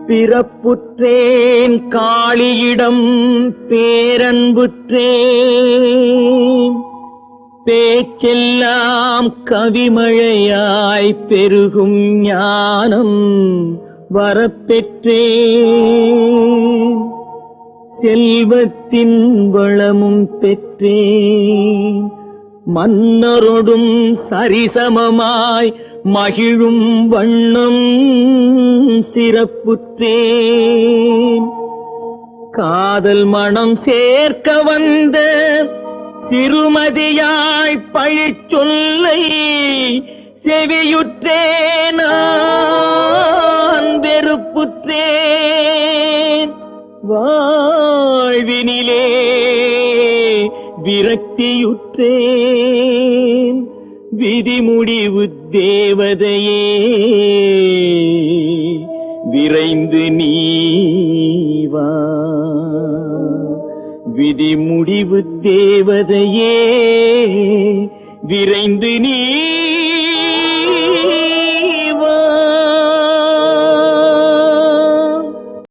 பிறப்புற்றேன் காளியிடம் பேரன்புற்றேன் பேச்செல்லாம் கவிமழையாய் பெருகும் ஞானம் வரப்பெற்றேன் செல்வத்தின் வளமும் பெற்றேன் மன்னரொடும் சரிசமமாய் மகிழும் வண்ணம் சிறப்புற்றேன் காதல் மனம் சேர்க்க வந்த சிறுமதியாய் பழிச்சொல்லை செவியுற்றேன் நான் வெறுப்புற்றேன் வாழ்வினிலே விரக்தியுற்றேன் விதிமுடிவு தேவதையே விரைந்து நீவா விதிமுடிவு தேவதையே விரைந்து நீ